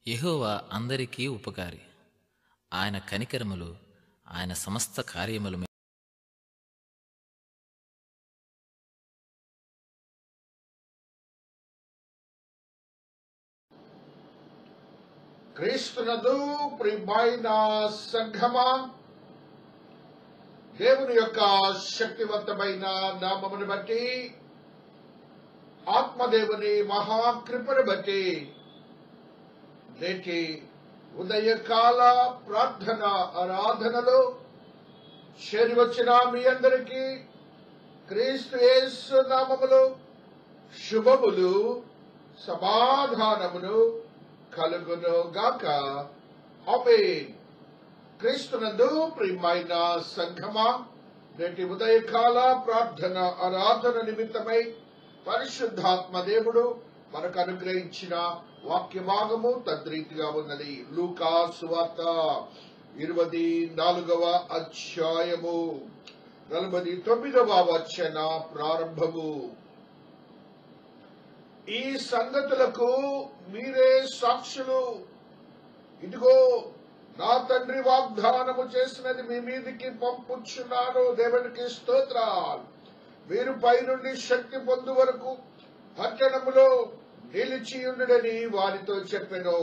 యెహోవా అందరికీ ఉపకారి ఆయన కనికరములు ఆయన సమస్త కార్యముల మీద క్రీస్తునదు ప్రియమైన సంఘమా దేవుని యొక్క శక్తివంతమైన నామమును బట్టి ఆత్మదేవుని మహాకృపను బట్టి నేటి ఉదయకాల ప్రార్థన ఆరాధనలో చేరి వచ్చిన మీ అందరికీ క్రీస్తు యేసు నామములో శుభములు సమాధానమును కలుగును గాక ఆమేన్ క్రీస్తునందు ప్రియమైన సంఘమా నేటి ఉదయకాల ప్రార్థన ఆరాధన నిమిత్తమై పరిశుద్ధాత్మ దేవుడు మనకు అనుగ్రహించిన వాక్య భాగము తద్రీతిగా ఉన్నది లూకా సువార్త ఇరవై నాలుగవ అధ్యాయము నలభై తొమ్మిదవ వచన ప్రారంభము ఈ సంగతులకు మీరే సాక్షులు ఇదిగో నా తండ్రి వాగ్దానము చేసినది మీ మీదికి పంపుచున్నాను దేవునికి స్తోత్రాలు మీరు పైనుండి శక్తి పొందు వరకు పట్టణములో నిలిచి ఉండడని వారితో చెప్పెను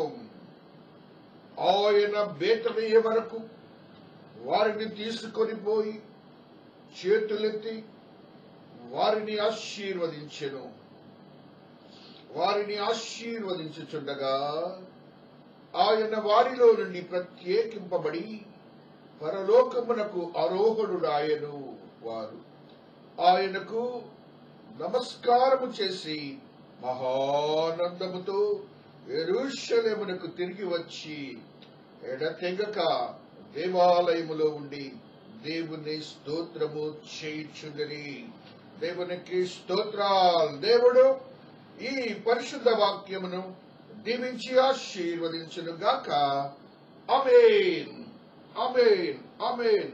ఆయన బేట వేయ వరకు వారిని తీసుకొని పోయి చేతులెత్తి వారిని ఆశీర్వదించెను వారిని ఆశీర్వదించుచుండగా ఆయన వారిలో నుండి ప్రత్యేకింపబడి పరలోకమునకు ఆరోహణుడాయను వారు ఆయనకు నమస్కారము చేసి మహానందముతో ఎరుషలేమునకు తిరిగి వచ్చి ఎడతెగక దేవాలయములో ఉండి దేవుని స్తోత్రము చేయుచుండని దేవునికి స్తోత్రాలు దేవుడు ఈ పరిశుద్ధ వాక్యమును దీవించి ఆశీర్వదించును గాక అమేన్ అమేన్ అమేన్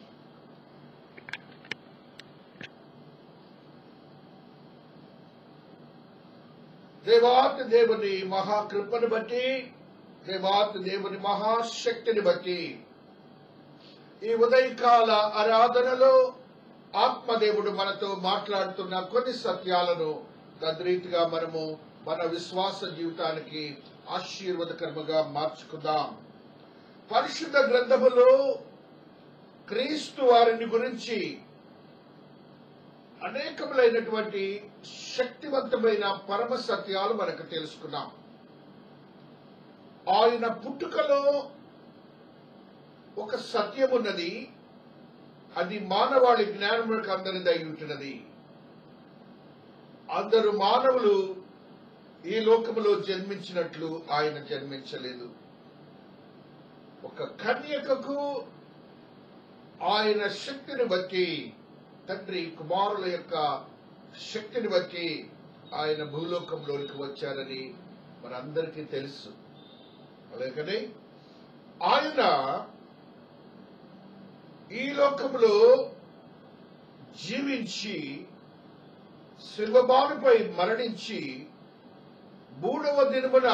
దేవాతి దేవుని మహాకృపను బట్టి దేవాతి దేవుని మహాశక్తిని బట్టి ఈ ఉదయకాల ఆరాధనలో ఆత్మదేవుడు మనతో మాట్లాడుతున్న కొన్ని సత్యాలను తద్రీతిగా మనము మన విశ్వాస జీవితానికి ఆశీర్వదకరముగా మార్చుకుందాం పరిశుద్ధ గ్రంథములో క్రీస్తు వారిని గురించి అనేకములైనటువంటి శక్తివంతమైన పరమ సత్యాలు మనకు తెలుసుకున్నాం ఆయన పుట్టుకలో ఒక సత్యం ఉన్నది అది మానవాళి జ్ఞానములకు అందరిదై ఉంటున్నది అందరు మానవులు ఈ లోకములో జన్మించినట్లు ఆయన జన్మించలేదు ఒక కన్యకకు ఆయన శక్తిని బట్టి తండ్రి కుమారుల యొక్క శక్తిని బట్టి ఆయన భూలోకంలోనికి వచ్చారని మనందరికీ తెలుసు అలాగనే ఆయన ఈ లోకంలో జీవించి శిల్వబానుపై మరణించి మూడవ దినమున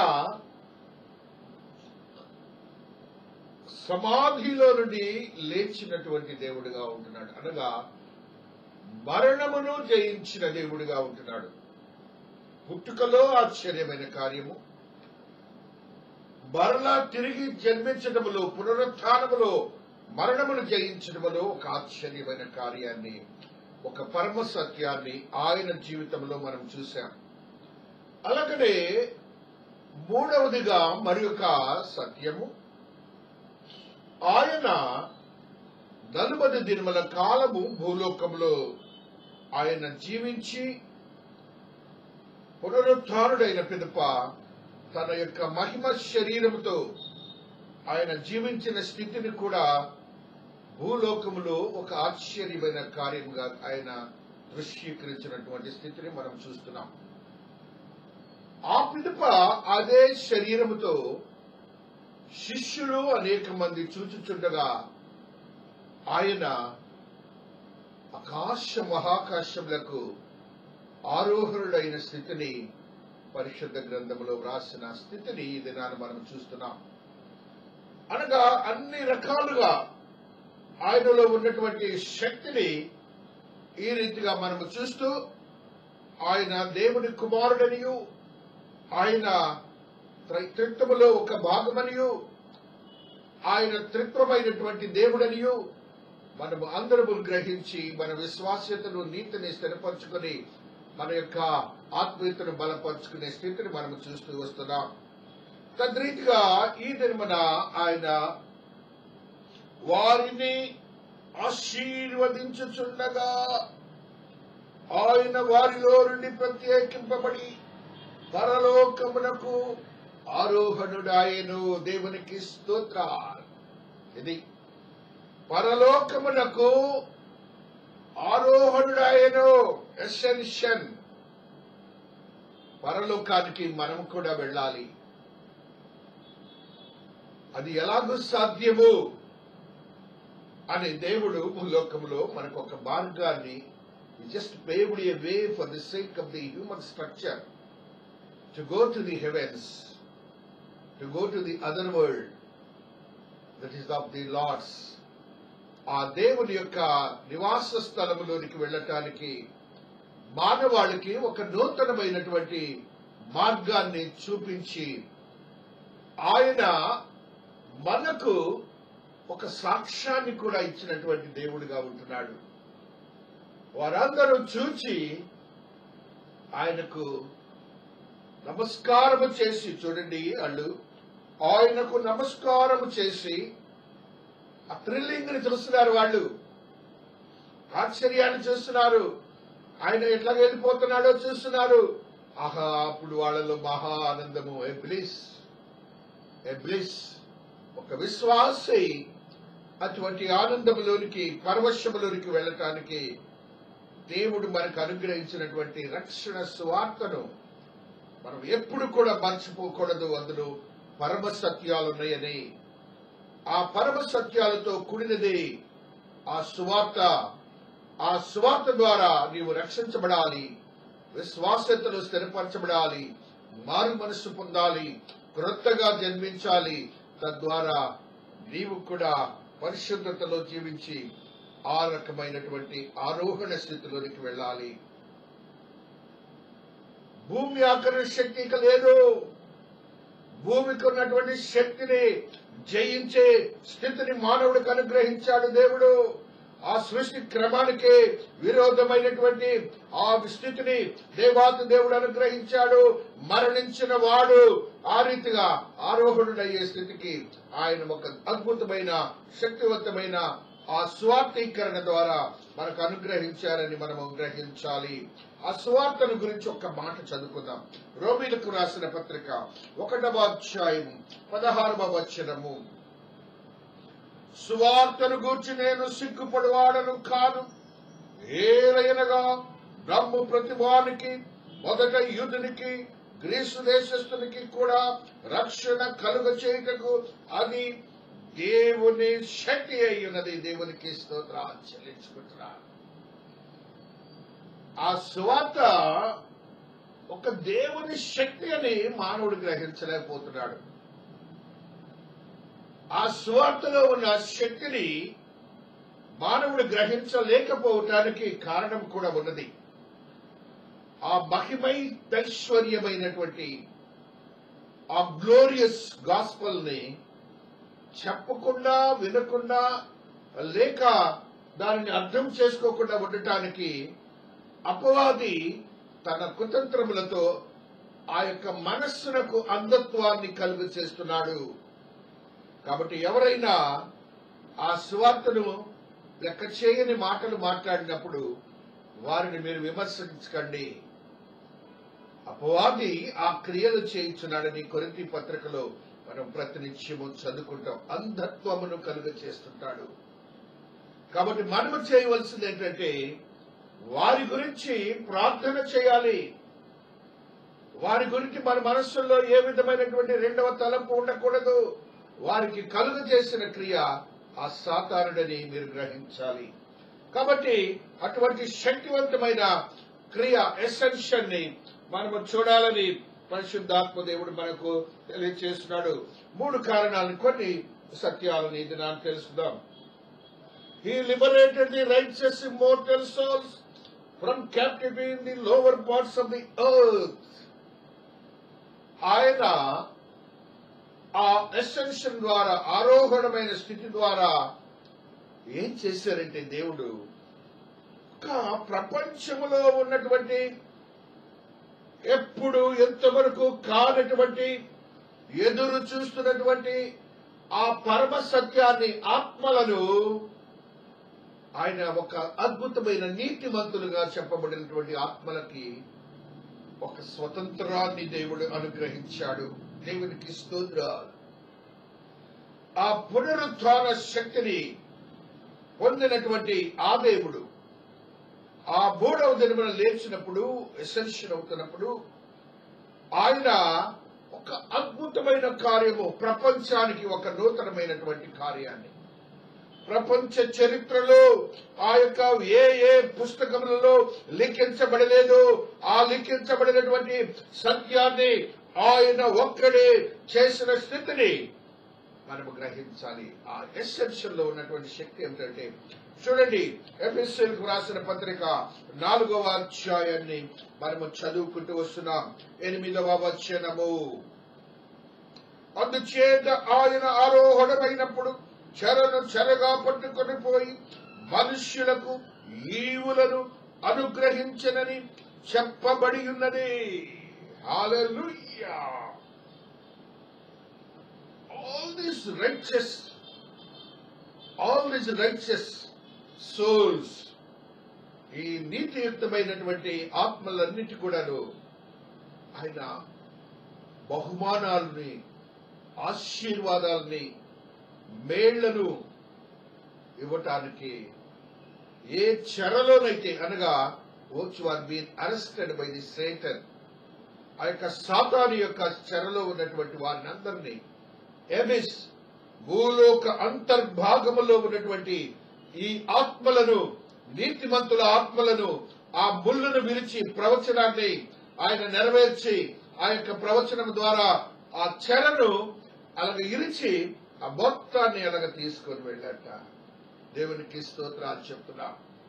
సమాధిలో నుండి లేచినటువంటి దేవుడిగా ఉంటున్నాడు అనగా మరణమును జయించిన దేవుడిగా ఉంటున్నాడు పుట్టుకలో ఆశ్చర్యమైన కార్యము మరలా తిరిగి జన్మించడములో పునరుత్నములో మరణమును జయించడములో ఒక ఆశ్చర్యమైన కార్యాన్ని ఒక పరమ సత్యాన్ని ఆయన జీవితంలో మనం చూశాం అలాగనే మూడవదిగా మరి ఒక సత్యము ఆయన నలుబది దినముల కాలము భూలోకంలో ఆయన జీవించి పునరుత్డైన పిదప తన యొక్క మహిమ శరీరముతో ఆయన జీవించిన స్థితిని కూడా భూలోకములో ఒక ఆశ్చర్యమైన కార్యముగా ఆయన దృశ్యీకరించినటువంటి స్థితిని మనం చూస్తున్నాం ఆ పిదప అదే శరీరముతో శిష్యులు అనేక మంది చూచుచుండగా ఆయన ఆకాశ మహాకాశములకు ఆరోహణుడైన స్థితిని పరిశుద్ధ గ్రంథంలో వ్రాసిన స్థితిని ఈ దినాన్ని మనం చూస్తున్నాం అనగా అన్ని రకాలుగా ఆయనలో ఉన్నటువంటి శక్తిని ఈ రీతిగా మనము చూస్తూ ఆయన దేవుని కుమారుడనియు ఆయన త్రై- త్రిత్వములో ఒక భాగమనియు ఆయన త్రిత్వమైనటువంటి దేవుడనియు మనము అందరము గ్రహించి మన విశ్వాస్యతను నీతిని స్థిరపరచుకొని మన యొక్క ఆత్మీయతను బలపరుచుకునే స్థితిని మనము చూస్తూ వస్తున్నాం తద్రీతిగా ఈ దినమున ఆయన వారిని ఆశీర్వదించుచుండగా ఆయన వారిలో నుండి ప్రత్యేకింపబడి పరలోకమునకు ఆరోహణుడాయను దేవునికి స్తోత్ర ఇది పరలోకమునకు ఆరోహణుడాయను ఎసెన్షన్ పరలోకానికి మనం కూడా వెళ్ళాలి అది ఎలాగూ సాధ్యము అని దేవుడు భూలోకంలో మనకు ఒక మార్గాన్ని just paved a way for the sake of the human structure to go to the heavens to go to the other world that is of the lords ఆ దేవుని యొక్క నివాస స్థలములోనికి వెళ్ళటానికి మానవాళికి ఒక నూతనమైనటువంటి మార్గాన్ని చూపించి ఆయన మనకు ఒక సాక్ష్యాన్ని కూడా ఇచ్చినటువంటి దేవుడిగా ఉంటున్నాడు వారందరూ చూచి ఆయనకు నమస్కారము చేసి చూడండి వాళ్ళు ఆయనకు నమస్కారము చేసి ఆ థ్రిల్లింగ్ ని చూస్తున్నారు వాళ్ళు ఆశ్చర్యాన్ని చూస్తున్నారు ఆయన ఎట్లా వెళ్ళిపోతున్నాడో చూస్తున్నారు ఆహా అప్పుడు వాళ్ళలో మహా ఆనందము ఏ బ్లిస్ ఏ బ్లిస్ ఒక విశ్వాసి అటువంటి ఆనందములోనికి పరవశములోనికి వెళ్ళటానికి దేవుడు మనకు అనుగ్రహించినటువంటి రక్షణ సువార్తను మనం ఎప్పుడు కూడా మర్చిపోకూడదు అందులో పరమ సత్యాలు ఉన్నాయని ఆ పరమ సత్యాలతో కూడినది ఆ సువార్త ఆ సువార్త ద్వారా నీవు రక్షించబడాలి విశ్వాసతను స్థిరపరచబడాలి మారు మనస్సు పొందాలి క్రొత్తగా జన్మించాలి తద్వారా నీవు కూడా పరిశుద్ధతలో జీవించి ఆ రకమైనటువంటి ఆరోహణ స్థితిలోనికి వెళ్ళాలి భూమి ఆకరణ శక్తి ఇక లేదు భూమికి ఉన్నటువంటి శక్తిని జయించే స్థితిని మానవుడికి అనుగ్రహించాడు దేవుడు ఆ సృష్టి క్రమానికి విరోధమైనటువంటి ఆ స్థితిని దేవాతి దేవుడు అనుగ్రహించాడు మరణించిన వాడు ఆ రీతిగా ఆరోహణుడయ్యే స్థితికి ఆయన ఒక అద్భుతమైన శక్తివంతమైన ఆ స్వార్థీకరణ ద్వారా మనకు అనుగ్రహించారని మనం గ్రహించాలి ఆ స్వార్థను గురించి ఒక మాట చదువుకుందాం రోమిలకు రాసిన పత్రిక ఒకటవ అధ్యాయం పదహారవ వచనము సువార్తను గూర్చి నేను సిగ్గుపడివాడను కాదు ఏలయనగా బ్రహ్మ ప్రతిభానికి మొదట యుధునికి గ్రీసు దేశస్థునికి కూడా రక్షణ కలుగ చేయుటకు అది దేవుని శక్తి అయి ఉన్నది దేవునికి స్తోత్ర చెల్లించుకుంటున్నా ఆ సువార్త ఒక దేవుని శక్తి అని మానవుడు గ్రహించలేకపోతున్నాడు ఆ సువార్తలో ఉన్న శక్తిని మానవుడు గ్రహించలేకపోవటానికి కారణం కూడా ఉన్నది ఆ మహిమై ఐశ్వర్యమైనటువంటి ఆ గ్లోరియస్ గాస్పల్ ని చెప్పకుండా వినకుండా లేక దానిని అర్థం చేసుకోకుండా ఉండటానికి అపవాది తన కుతంత్రములతో ఆ యొక్క మనస్సునకు అంధత్వాన్ని కలుగు చేస్తున్నాడు కాబట్టి ఎవరైనా ఆ సువార్తను లెక్క చేయని మాటలు మాట్లాడినప్పుడు వారిని మీరు విమర్శించకండి అపవాది ఆ క్రియలు చేయించున్నాడని కొరింతి పత్రికలో మనం ప్రతినిత్యము చదువుకుంటాం అంధత్వమును కలుగ చేస్తుంటాడు కాబట్టి మనము చేయవలసింది ఏంటంటే వారి గురించి ప్రార్థన చేయాలి వారి గురించి మన మనస్సులో ఏ విధమైనటువంటి రెండవ తలంపు ఉండకూడదు వారికి కలుగ చేసిన క్రియ ఆ సాతానుడని మీరు గ్రహించాలి కాబట్టి అటువంటి శక్తివంతమైన క్రియ ఎసెన్షన్ ని మనము చూడాలని పరిశుద్ధాత్మ దేవుడు మనకు తెలియచేస్తున్నాడు మూడు కారణాలను కొన్ని సత్యాలను ఇది నాకు తెలుసుకుందాం He liberated the righteous immortal souls from captivity in the lower parts of the earth. ఆయన ఆ ఎసెన్షన్ ద్వారా ఆరోహణమైన స్థితి ద్వారా ఏం చేశారంటే దేవుడు ఒక ప్రపంచములో ఉన్నటువంటి ఎప్పుడు ఎంతవరకు కానటువంటి ఎదురు చూస్తున్నటువంటి ఆ పరమ సత్యాన్ని ఆత్మలను ఆయన ఒక అద్భుతమైన నీతిమంతులుగా చెప్పబడినటువంటి ఆత్మలకి ఒక స్వతంత్రాన్ని దేవుడు అనుగ్రహించాడు దేవునికి స్తోత్రాలు ఆ పునరుత్థాన శక్తిని పొందినటువంటి ఆ దేవుడు ఆ మూడవ దినమున లేచినప్పుడు ఎసెన్షన్ అవుతున్నప్పుడు ఆయన ఒక అద్భుతమైన కార్యము ప్రపంచానికి ఒక నూతనమైనటువంటి కార్యాన్ని ప్రపంచ చరిత్రలో ఆ యొక్క ఏ ఏ పుస్తకములలో లిఖించబడలేదు ఆ లిఖించబడినటువంటి సత్యాన్ని ఆయన ఒక్కడే చేసిన స్థితిని మనము గ్రహించాలి ఆ ఎసెన్షన్ లో ఉన్నటువంటి శక్తి ఏమిటంటే చూడండి ఎఫ్ఎస్ఎల్ కు రాసిన పత్రిక నాలుగవ అధ్యాయాన్ని మనము చదువుకుంటూ వస్తున్నాం ఎనిమిదవ వచనము అందుచేత ఆయన ఆరోహణమైనప్పుడు చెరను చెరగా పట్టుకొని పోయి మనుష్యులకు ఈవులను అనుగ్రహించనని చెప్పబడి ఉన్నది హల్లెలూయా all these righteous, all these righteous souls, ఈ నీతియుక్తమైనటువంటి ఆత్మలన్నిటి కూడాను ఆయన బహుమానాలని ఆశీర్వాదాలని మేళ్లను ఇవ్వటానికి ఏ చెరలోనైతే అనగా which were been arrested by the Satan ఆ యొక్క సాతాను యొక్క చెరలో ఉన్నటువంటి వారిని అందరినీ ఎబిస్ భూలోక అంతర్భాగములో ఉన్నటువంటి ఈ ఆత్మలను నీతిమంతుల ఆత్మలను ఆ ముళ్ళను విరిచి ప్రవచనాన్ని ఆయన నెరవేర్చి ఆ యొక్క ప్రవచనం ద్వారా ఆ చెరను అలాగ ఇరిచి ఆ మొత్తాన్ని అలాగ తీసుకొని వెళ్ళాట దేవునికి స్తోత్రాలు చెప్తున్నా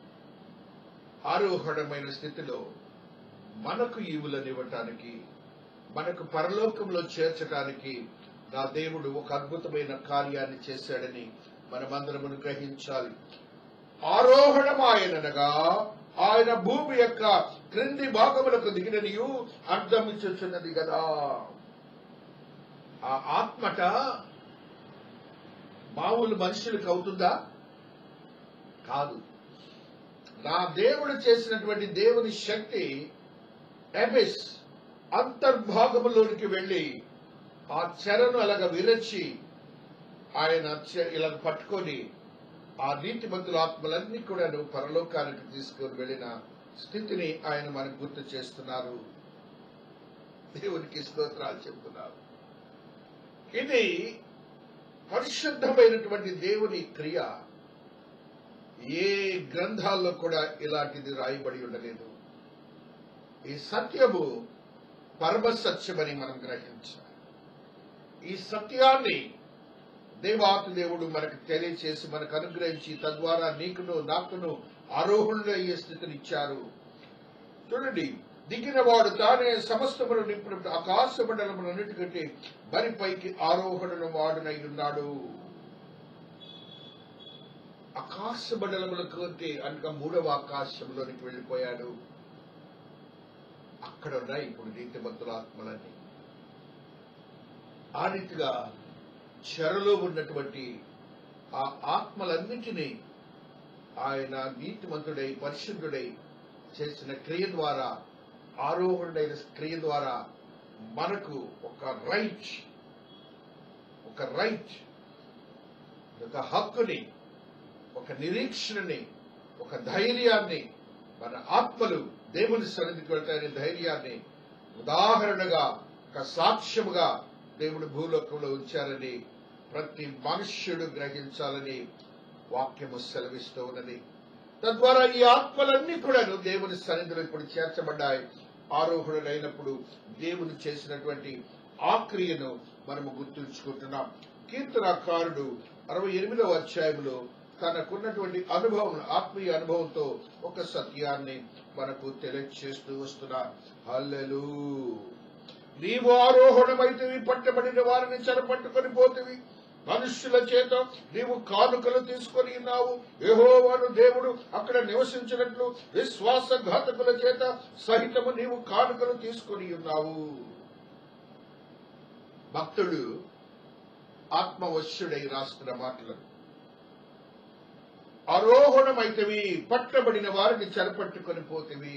ఆరోహణమైన స్థితిలో మనకు ఈవులను ఇవ్వటానికి మనకు పరలోకంలో చేర్చటానికి నా దేవుడు ఒక అద్భుతమైన కార్యాన్ని చేశాడని మనమందరమును గ్రహించాలి ఆరోహణమాయనగా ఆయన భూమి యొక్క క్రింది భాగములకు దిగిననియు అర్థమించుచున్నది కదా ఆ ఆత్మట మామూలు మనుషులకు అవుతుందా కాదు నా దేవుడు చేసినటువంటి దేవుని శక్తి ఎబిస్ అంతర్భాగములోనికి వెళ్ళి ఆ చెరను అలాగ విరచి ఆయన చె- ఇలా పట్టుకొని ఆ నీతిమంతుల ఆత్మలన్నీ కూడా పరలోకానికి తీసుకొని వెళ్ళిన స్థితిని ఆయన మనకు గుర్తు చేస్తున్నారు దేవునికి స్తోత్రాలు చెప్తున్నారు ఇది పరిశుద్ధమైనటువంటి దేవుని క్రియ ఏ గ్రంథాల్లో కూడా ఇలాంటిది రాయబడి ఉండలేదు ఈ సత్యము పరమ సత్యమని మనం గ్రహించాలి ఈ సత్యాన్ని దేవాతి దేవుడు మనకు తెలియచేసి మనకు అనుగ్రహించి తద్వారా నీకును నాకును ఆరోహణులయ్యే స్థితిని ఇచ్చారు చూడండి దిగిన వాడు తానే సమస్తమును నింపినప్పుడు ఆకాశ మండలములన్నిటికంటే మరి పైకి ఆరోహణను వాడునై ఉన్నాడు ఆకాశ మండలములకు అంటే అనగా మూడవ ఆకాశంలోనికి వెళ్ళిపోయాడు అక్కడ ఉన్నాయి ఇప్పుడు నీతిమంతుల ఆత్మలన్నీ ఆ రీతిగా చెరలో ఉన్నటువంటి ఆ ఆత్మలన్నింటినీ ఆయన నీతిమంతుడై పరిశుద్ధుడై చేసిన క్రియ ద్వారా ఆరోహణుడైన క్రియ ద్వారా మనకు ఒక రైట్ ఒక రైట్ ఒక హక్కుని ఒక నిరీక్షణని ఒక ధైర్యాన్ని మన ఆత్మలు దేవుని సన్నిధికి వెళ్తాయనే ధైర్యాన్ని ఉదాహరణగా ఒక సాక్ష్యముగా దేవుడు భూలోకంలో ఉంచారని ప్రతి మనుష్యుడు గ్రహించాలని వాక్యము సెలవిస్తూ ఉన్నది తద్వారా ఈ ఆత్మలన్నీ కూడా దేవుని సన్నిధిలో ఇప్పుడు చేర్చబడ్డాయి ఆరోహణుడైనప్పుడు దేవుడు చేసినటువంటి ఆ క్రియను మనము గుర్తుంచుకుంటున్నాం కీర్తనకారుడు అరవై ఎనిమిదవ అధ్యాయంలో తనకున్నటువంటి అనుభవం ఆత్మీయ అనుభవంతో ఒక సత్యాన్ని మనకు తెలియచేస్తూ వస్తున్నారు హల్లెలూ నీవు ఆరోహణమైతివి పట్టబడిన వారిని చెరపట్టుకొని పోతివి మనుష్యుల చేత నీవు కానుకలు తీసుకొని ఉన్నావు యెహోవాను దేవుడు అక్కడ నివసించినట్లు విశ్వాసఘాతకుల చేత సహితము నీవు కానుకలు తీసుకొని ఉన్నావు భక్తుడు ఆత్మవశ్యుడై రాస్తున్న మాటలు ఆరోహణమైతవి పట్టబడిన వారిని చెరపట్టుకొని పోతివి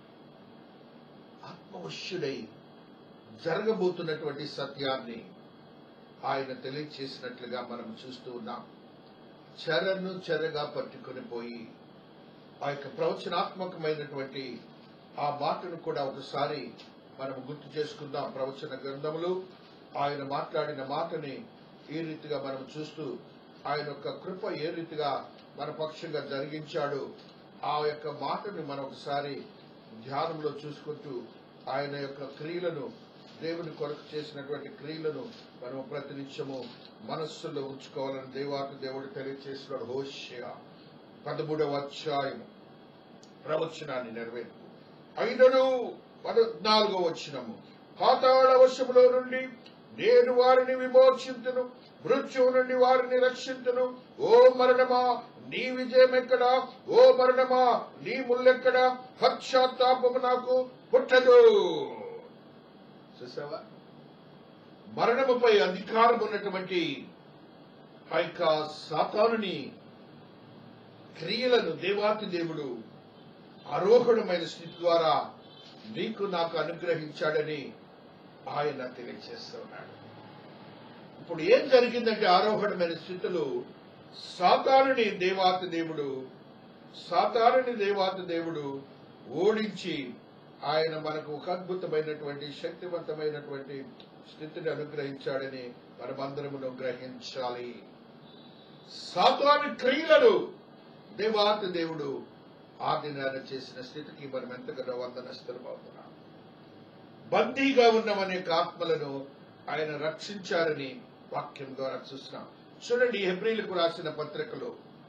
ఆత్మవశ్యుడై జరగబోతున్నటువంటి సత్యాన్ని ఆయన తెలియచేసినట్లుగా మనం చూస్తూ ఉన్నాం చెరను చెరగా పట్టుకొని పోయి ఆ యొక్క ప్రవచనాత్మకమైనటువంటి ఆ మాటను కూడా ఒకసారి మనం గుర్తు చేసుకుందాం ప్రవచన గ్రంథములు ఆయన మాట్లాడిన మాటని ఈ రీతిగా మనం చూస్తూ ఆయన యొక్క కృప ఏ రీతిగా మన పక్షంగా జరిగించాడు ఆ యొక్క మాటని మనం ఒకసారి ధ్యానంలో చూసుకుంటూ ఆయన యొక్క క్రియలను దేవుని కొరకు చేసినటువంటి క్రియలను మనం ప్రతినిత్యము మనస్సులో ఉంచుకోవాలని దేవాతి దేవుడు తెలియచేసినాడు హోషియా పదమూడవ అధ్యాయం ప్రవచనాన్ని నెరవేర్పు ఐదను పద్నాలుగో వచ్చినము పాతాళ వశములో నుండి నేను వారిని విమోచింతును మృత్యువు నుండి వారిని రక్షింతును ఓ మరణమా నీ విజయం ఎక్కడా ఓ మరణమా నీ ముల్లెక్కడా పశ్చాత్తాపము నాకు పుట్టదు చూసావా మరణముపై అధికారం ఉన్నటువంటి ఆ యొక్క సాతానుని క్రియలను దేవాతి దేవుడు ఆరోహణమైన స్థితి ద్వారా నీకు నాకు అనుగ్రహించాడని ఆయన తెలియజేస్తున్నాడు ఇప్పుడు ఏం జరిగిందంటే ఆరోహణమైన స్థితిలో సాతానుని దేవాతి దేవుడు సాతానుని దేవాతి దేవుడు ఓడించి ఆయన మనకు ఒక అద్భుతమైనటువంటి శక్తివంతమైనటువంటి స్థితిని అనుగ్రహించాడని మనమందరమును గ్రహించాలి సాతాను క్రియలను దేవాతి దేవుడు ఆదినాన చేసిన స్థితికి మనం ఎంతగానో వందనస్తులమవుతున్నాం బందీగా ఉన్న మన యొక్క ఆత్మలను ఆయన రక్షించారని వాక్యం ద్వారా చూస్తున్నాం చూడండి హెబ్రిలకు రాసిన పత్రికలో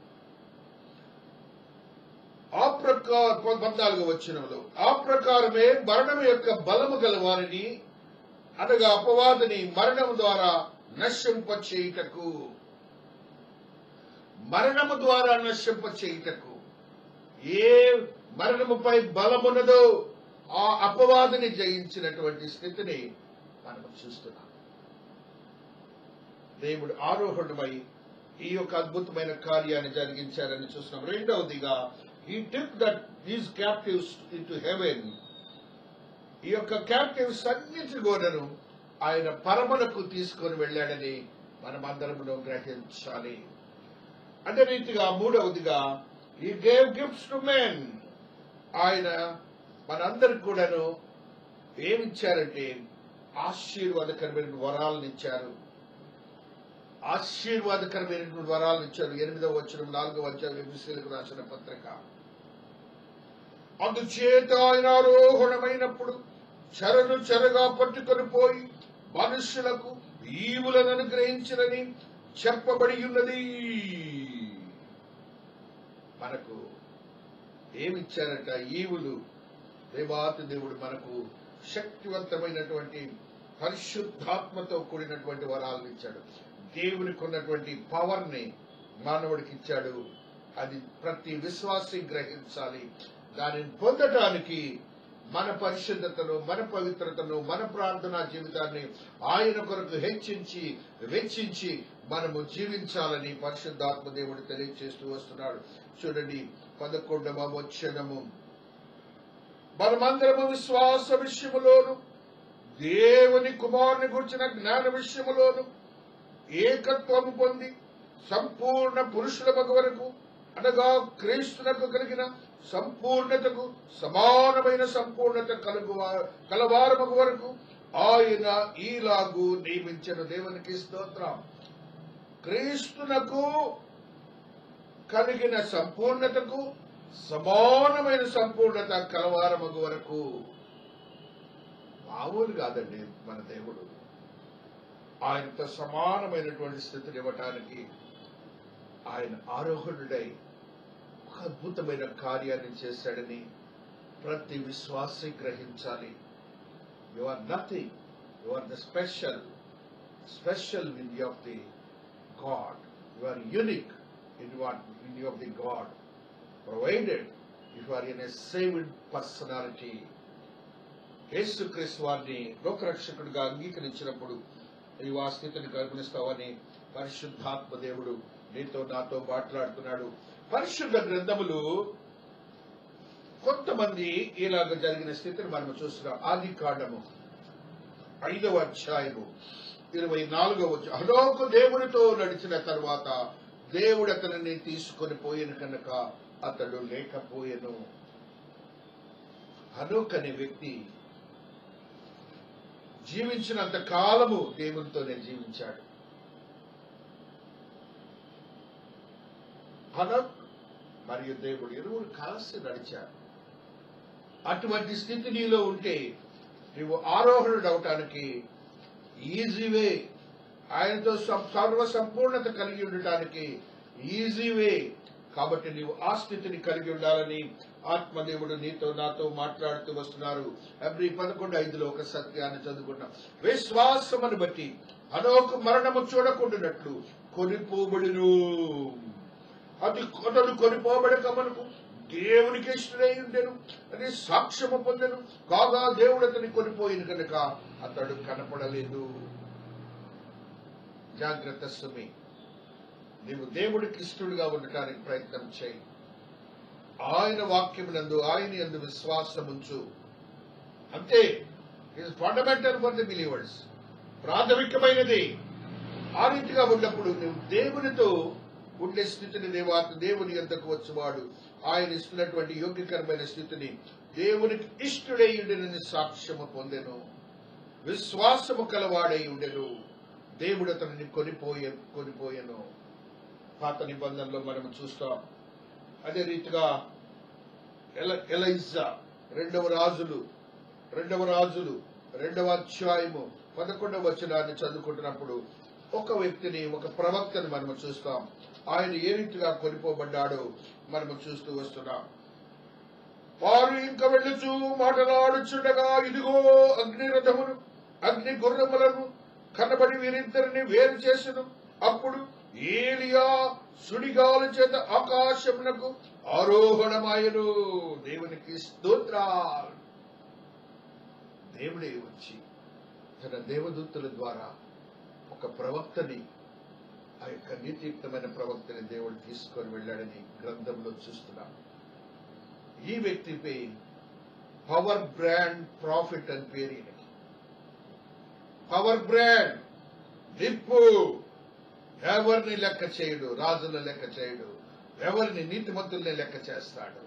ఆ ప్రకార పద్నాలుగు వచ్చినంలో ఆ ప్రకారమే మరణం యొక్క బలము గల వారిని అనగా అపవాదిని మరణం ద్వారా నశింప చేయుటకు మరణము ద్వారా నశింప చేయుటకు ఏ మరణముపై బలమున్నదో ఆ అపవాదిని జయించినటువంటి స్థితిని మనం చూస్తున్నాం దేవుడు ఆరోహణమై ఈ యొక్క అద్భుతమైన కార్యాన్ని జరిగించారని చూస్తున్నాం రెండవదిగా ఈ tip that these captives into heaven ఈ యొక్క క్యాప్టివ్స్ అన్నిటి గోడను ఆయన పరమలకు తీసుకొని వెళ్ళాడని మనమందరమును గ్రహించాలి అదే రీతిగా మూడవదిగా ఈ గేవ్ గిఫ్ట్స్ టు మెన్ ఆయన మనందరికి కూడాను ఏమిచ్చారంటే ఆశీర్వాదకరమైన వరాలను ఇచ్చారు ఆశీర్వాదకరమైనటువంటి వరాలను ఇచ్చారు ఎనిమిదవ వచ్చిన నాలుగవ అధ్యాయం ఎబిసీలకు రాసిన పత్రిక అందుచేత ఆయన ఆరోహణమైనప్పుడు చెరను చెరగా పట్టుకొని పోయి మనుషులకు ఈవులను అనుగ్రహించినని చెప్పబడి ఉన్నది మనకు ఏమిచ్చారట ఈవులు దేవాతి దేవుడు మనకు శక్తివంతమైనటువంటి పరిశుద్ధాత్మతో కూడినటువంటి వరాలను ఇచ్చాడు దేవునికి ఉన్నటువంటి పవర్ ని మానవుడికి ఇచ్చాడు అది ప్రతి విశ్వాసి గ్రహించాలి దానిని పొందటానికి మన పరిశుద్ధతను మన పవిత్రతను మన ప్రార్థనా జీవితాన్ని ఆయన కొరకు హెచ్చించి వెచ్చించి మనము జీవించాలని పరిశుద్ధాత్మ దేవుడు తెలియజేస్తూ వస్తున్నాడు చూడండి పదకొండవ వచనము మనమందరము విశ్వాస విషయములోను దేవుని కుమారుని గురించిన జ్ఞాన విషయములోను ఏకత్వము పొంది సంపూర్ణ పురుషుల మగ వరకు అనగా క్రీస్తునకు కలిగిన సంపూర్ణతకు సమానమైన సంపూర్ణత కలుగు కలవారమగు వరకు ఆయన ఈలాగు నియమించిన దేవునికి స్తోత్రం క్రీస్తునకు కలిగిన సంపూర్ణతకు సమానమైన సంపూర్ణత కలవారమగు వరకు మామూలు కాదండి మన దేవుడు ఆయనతో సమానమైనటువంటి స్థితిని ఇవ్వటానికి ఆయన ఆరోహణుడై ఒక అద్భుతమైన కార్యాన్ని చేశాడని ప్రతి విశ్వాసి గ్రహించాలి you are nothing you are the special special in you of the God you are unique in what in you of the God provided if are in a saved personality యేసుక్రీస్తు వారిని లోకరక్షకుడిగా అంగీకరించినప్పుడు నీవు ఆ స్థితిని కల్పిస్తావని పరిశుద్ధాత్మ దేవుడు నీతో నాతో మాట్లాడుతున్నాడు పరిశుద్ధ గ్రంథములు కొంతమంది ఇలాగ జరిగిన స్థితిని మనం చూస్తున్నాం ఆది కాండము ఐదవ అధ్యాయము ఇరవై నాలుగవ వచ్చి హలోకు దేవునితో నడిచిన తర్వాత దేవుడు అతనిని తీసుకొని పోయిన కనుక అతడు లేకపోయెను హనోక్ అనే వ్యక్తి జీవించినంత కాలము దేవునితోనే జీవించాడు హనోక్ మరియు దేవుడు ఇరువురు కలిసి నడిచారు అటువంటి స్థితి నీలో ఉంటే నువ్వు ఆరోహణుడు అవటానికి ఈజీ వే ఆయనతో సం- సర్వ సంపూర్ణత కలిగి ఉండటానికి ఈజీ వే కాబట్టి నీవు ఆ స్థితిని కలిగి ఉండాలని ఆత్మదేవుడు నీతో నాతో మాట్లాడుతూ వస్తున్నారు ఎవ్రీ పదకొండు ఐదులో ఒక సత్యాన్ని చదువుకున్నాం విశ్వాసమును బట్టి అనోక మరణము చూడకుండానట్లు కొనిపోబడిను అది అతడు కొనిపోబడక మనకు దేవునికి ఇష్టమై ఉండెను అని సాక్ష్యము పొందెను కాగా దేవుడు అతని కొనిపోయిన కనుక అతడు కనపడలేదు జాగ్రత్త సుమి నీవు దేవుడికి ఇష్టడుగా ఉండటానికి ప్రయత్నం చేయి ఆయన వాక్యమునందు ఆయన ఎందు విశ్వాసం ఉంచు అంతే is fundamental for the believers ప్రాథమికమైనది ఆ రీతిగా ఉన్నప్పుడు నువ్వు దేవునితో ఉండే స్థితిని దేవా దేవుని ఎంతకు వచ్చేవాడు ఆయన ఇస్తున్నటువంటి యోగ్యకరమైన స్థితిని దేవునికి ఇష్టడై ఉండెనని సాక్ష్యము పొందెను విశ్వాసము కలవాడై ఉండెను దేవుడు అతనిని కొనిపోయే కొనిపోయెను పాత నిబంధనలో మనం చూస్తాం అదే రీతిగా ఎల ఎలైజా రెండవ రాజులు రెండవ రాజులు రెండవ అధ్యాయము పదకొండవ వచనాన్ని చదువుకుంటున్నప్పుడు ఒక వ్యక్తిని ఒక ప్రవక్తని మనము చూస్తాం ఆయన ఏ రీతిగా కొనిపోబడ్డాడో మనము చూస్తూ వస్తున్నాం వారు ఇంకా వెళ్ళుచు మాటలాడుచుండగా ఇదిగో అగ్ని రథమును అగ్ని గుర్రములను కనబడి వీరిద్దరిని వేరు చేసెను అప్పుడు ఏలియా సుడిగాలు చేత ఆకాశమునకు ఆరోహణమాయను దేవునికి స్తోత్రాలు దేవుడే వచ్చి తన దేవదూతల ద్వారా ఒక ప్రవక్తని ఆ యొక్క నీతియుక్తమైన ప్రవక్తని దేవుడు తీసుకొని వెళ్ళాడని గ్రంథంలో చూస్తున్నాం ఈ వ్యక్తిపై పవర్ బ్రాండ్ ప్రాఫిట్ అని పేరు ఈయనకి పవర్ బ్రాండ్ నిప్పు ఎవరిని లెక్క చేయడు రాజుల లెక్క చేయడు ఎవరిని నీతిమంతుల్ని లెక్క చేస్తాడు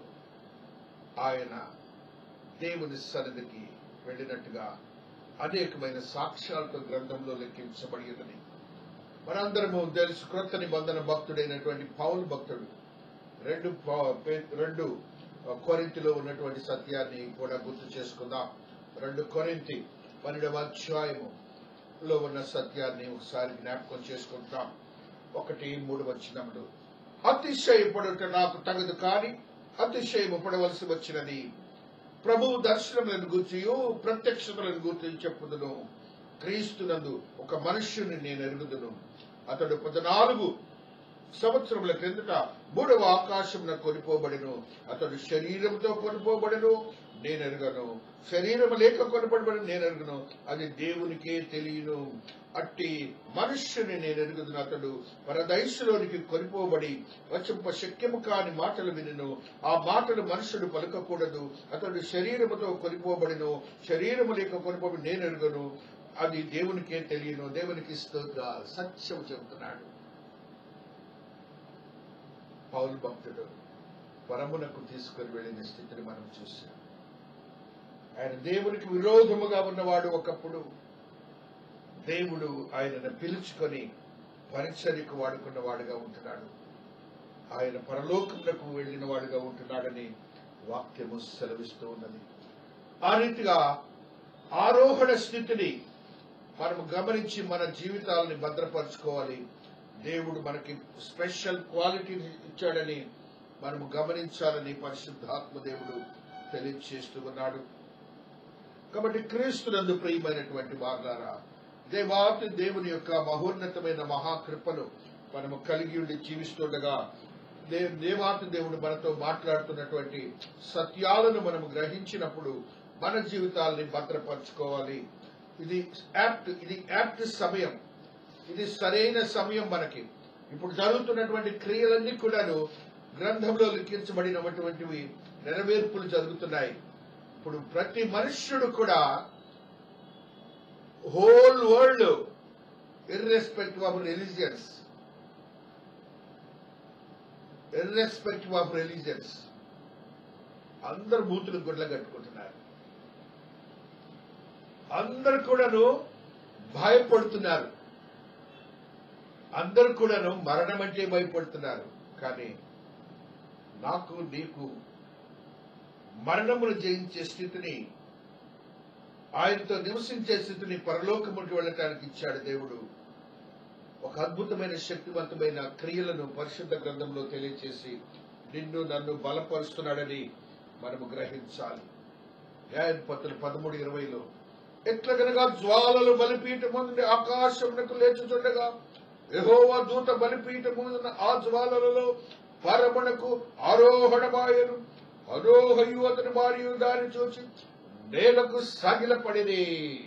ఆయన దేవుని సన్నిధికి వెళ్ళినట్టుగా అనేకమైన సాక్ష్యాలతో గ్రంథంలో లెక్కించబడినది మనందరము తెలుసు క్రొత్త నిబంధన భక్తుడైనటువంటి పౌల్ భక్తుడు రెండు పా- పే- రెండు కొరింతిలో ఉన్నటువంటి సత్యాన్ని కూడా గుర్తు చేసుకుందాం రెండు కొరింతి పన్నెండవ అధ్యాయము లో ఉన్న సత్యాన్ని ఒకసారి జ్ఞాపకం చేసుకుంటాం ఒకటి మూడు వచ్చినప్పుడు అతిశయపడుట నాకు తగదు కాని అతిశయము పడవలసి వచ్చినది ప్రభు దర్శనములను గూర్చియు ప్రత్యక్షతలను గూర్చి చెప్పుదును క్రీస్తునందు ఒక మనుష్యుని నేను ఎరుగుదును అతడు పద్నాలుగు సంవత్సరముల క్రిందట మూడవ ఆకాశమున కొనిపోబడిను అతడు శరీరంతో కొనిపోబడను నేను ఎరుగను శరీరము లేక కొనపడబడి నేను ఎరుగును అది దేవునికే తెలియను అట్టి మనుష్యుని నేను ఎరుగుదును అతడు పరదైసులోనికి కొనిపోబడి వచింప శక్యము కాని మాటలు వినును ఆ మాటలు మనుషుడు పలకకూడదు అతడు శరీరముతో కొనిపోబడిను శరీరము లేక కొనిపోబడి నేను ఎరుగను అది దేవునికే తెలియను దేవునికి స్తోత్ర సత్యం చెబుతున్నాడు పౌలు భక్తుడు పరమునకు తీసుకొని వెళ్ళిన స్థితిని మనం చూసాం ఆయన దేవునికి విరోధముగా ఉన్నవాడు ఒకప్పుడు దేవుడు ఆయనను పిలుచుకొని పరిచర్యకు వాడుకున్న వాడుగా ఉంటున్నాడు ఆయన పరలోకములకు వెళ్ళిన వాడుగా ఉంటున్నాడని వాక్యము సెలవిస్తూ ఉన్నది ఆ రీతిగా ఆరోహణ స్థితిని మనం గమనించి మన జీవితాలని భద్రపరచుకోవాలి దేవుడు మనకి స్పెషల్ క్వాలిటీ ఇచ్చాడని మనము గమనించాలని పరిశుద్ధాత్మ దేవుడు తెలియజేస్తూ ఉన్నాడు కాబట్టి క్రీస్తునందు ప్రియమైనటువంటి వారులారా దేవాతి దేవుని యొక్క మహోన్నతమైన మహాకృపను మనము కలిగి ఉండి జీవిస్తుండగా దే దేవాతి దేవుడు మనతో మాట్లాడుతున్నటువంటి సత్యాలను మనము గ్రహించినప్పుడు మన జీవితాల్ని భద్రపరచుకోవాలి ఇది యాప్ట్ ఇది యాప్ట్ సమయం ఇది సరైన సమయం మనకి ఇప్పుడు జరుగుతున్నటువంటి క్రియలన్నీ కూడాను గ్రంథంలో లిఖించబడినటువంటివి నెరవేర్పులు జరుగుతున్నాయి ఇప్పుడు ప్రతి మనుష్యుడు కూడా whole world irrespective of religions irrespective of religions అందరు మూతులు గుడ్ల కట్టుకుంటున్నారు అందరు కూడాను భయపడుతున్నారు అందరు కూడాను మరణం అంటే భయపడుతున్నారు కానీ నాకు నీకు మరణమును జయించే స్థితిని ఆయనతో నివసించే స్థితిని పరలోకముకి వెళ్ళటానికి ఇచ్చాడు దేవుడు ఒక అద్భుతమైన శక్తివంతమైన క్రియలను పరిశుద్ధ గ్రంథంలో తెలియచేసి నిన్ను నన్ను బలపరుస్తున్నాడని మనము గ్రహించాలి న్యాయం పత్రులు పదమూడు ఇరవైలో ఎట్లగనగా జ్వాలలు బలిపీఠము నుండి ఆకాశమునకు లేచుచుండగా యెహోవా దూత బలిపీఠము నుండి ఆ జ్వాలలలో పరమునకు ఆరోహణమాయను అరోహయు అతని మరియు దాన్ని చూచి నేలకు సాగిలపడిని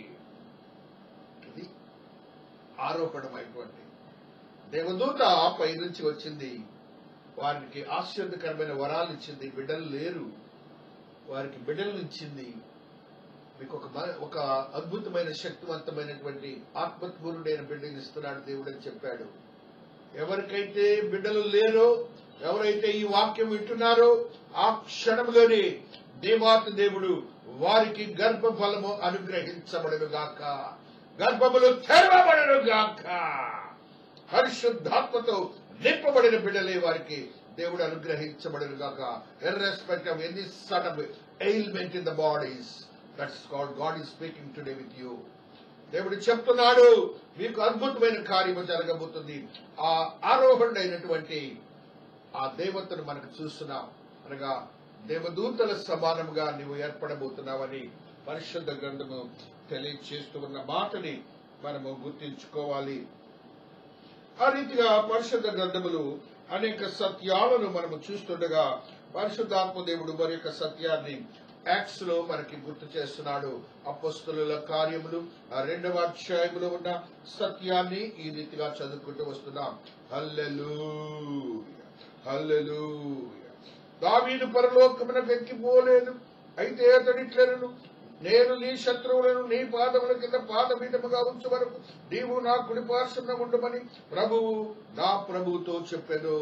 ఇది ఆరోపణమైనటువంటి దేవదూత పై నుంచి వచ్చింది వారికి ఆశ్చర్యకరమైన వరాలు ఇచ్చింది బిడ్డలు లేరు వారికి బిడ్డలు ఇచ్చింది మీకు ఒక మ- ఒక అద్భుతమైన శక్తివంతమైనటువంటి ఆత్మత్పూరుడైన బిడ్డలు ఇస్తున్నాడు దేవుడు అని చెప్పాడు ఎవరికైతే బిడ్డలు లేరో ఎవరైతే ఈ వాక్యం వింటున్నారో ఆ క్షణంలోనే దేవాత దేవుడు వారికి గర్భఫలము అనుగ్రహించబడను గాక గర్భములు తెరవబడను గాక పరిశుద్ధాత్మతో నింపబడిన బిడ్డలే వారికి దేవుడు అనుగ్రహించబడను గాక irrespect of any son of ailment in the bodies that's called God is speaking today with you దేవుడు చెప్తున్నాడు మీకు అద్భుతమైన కార్యము జరగబోతుంది ఆ ఆరోహణుడైనటువంటి ఆ దేవతను మనకు చూస్తున్నాం అనగా దేవదూతల సమానముగా నీవు ఏర్పడబోతున్నావని పరిశుద్ధ గ్రంథము తెలియచేస్తూ ఉన్న మాటని మనము గుర్తించుకోవాలి ఆ రీతిగా పరిశుద్ధ గ్రంథములు అనేక సత్యాలను మనము చూస్తుండగా పరిశుద్ధాత్మ దేవుడు మరి యొక్క సత్యాన్ని యాక్ట్స్ లో మనకి గుర్తు చేస్తున్నాడు అపస్తుల కార్యములు ఆ రెండవ అధ్యాయములో ఉన్న సత్యాన్ని ఈ రీతిగా చదువుకుంటూ వస్తున్నాం హల్లెలూ హల్లెలూ దావీదు పరలోకమునకు ఎక్కిపోలేదు అయితే అతడిట్లను నేను నీ శత్రువులను నీ పాదముల కింద పాదపీఠముగా ఉంచు వరకు నీవు నా కుడి పార్శ్వన ఉండమని ప్రభువు నా ప్రభువుతో చెప్పాను